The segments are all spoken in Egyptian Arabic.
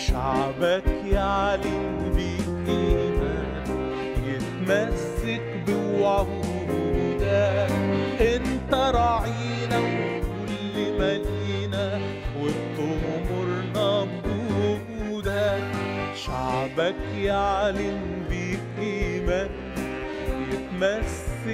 شعبك يعلن بإيمان يتمسك بوعودك انت راعينا وكل مالينا وبتغمرنا بجودك شعبك يعلن بإيمان يتمسك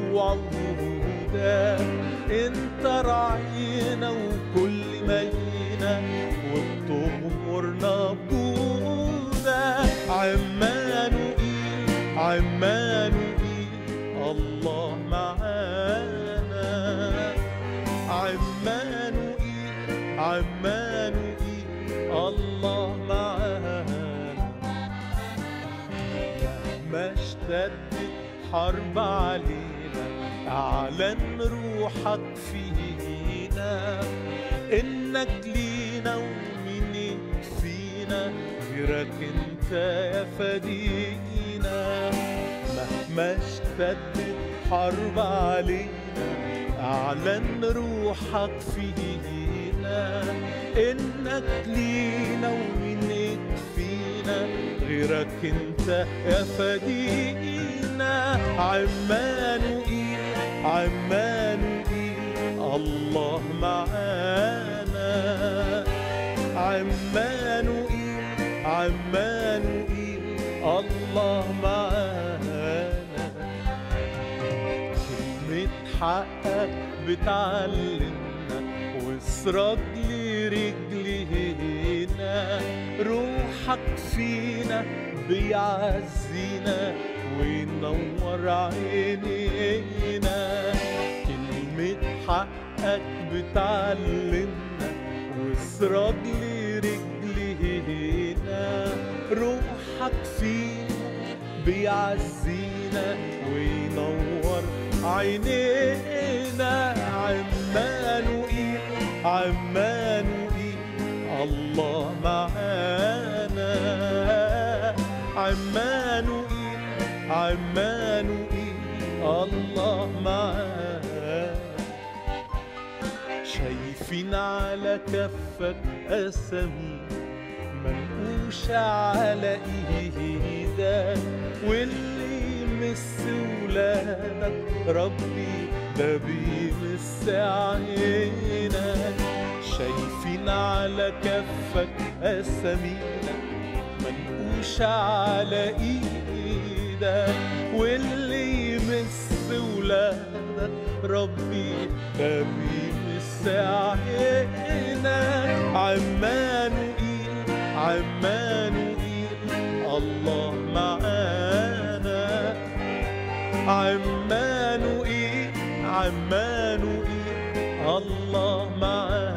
بوعودك انت راعينا وكل مالينا وبتغمرنا بجودك عمانوئيل عمانوئيل الله معانا عمانوئيل عمانوئيل الله معانا مهما اشتدت حرب علينا اعلن روحك فينا انك لينا ومين يكفينا غيرك انت يا فدينا مهما اشتدت حرب علينا اعلن روحك فينا انك لينا ومين يكفينا غيرك انت يا فدينا عمانوئيل عمانوئيل الله معانا عمانوئيل عمانوئيل الله معانا كلمة حقك بتعلمنا وسرج لرجلينا روحك فينا بيعزينا وينور عينينا كلمة حقك بتعلمنا وسرج لرجلينا روحك فينا بيعزينا وينور عينينا عمانوئيل عمانوئيل الله معانا عمانوئيل عمانوئيل الله معانا شايفين على كفك أسامي منقوشة على إيدك واللي يمس ولادك ربي ده بيمس عينك شايفين على كفك أسامينا منقوشة على إيدك واللي يمس ولادك ربي ده بيمس عينك عمانوئيل عمانوئيل الله معانا عمانوئيل عمانوئيل الله معانا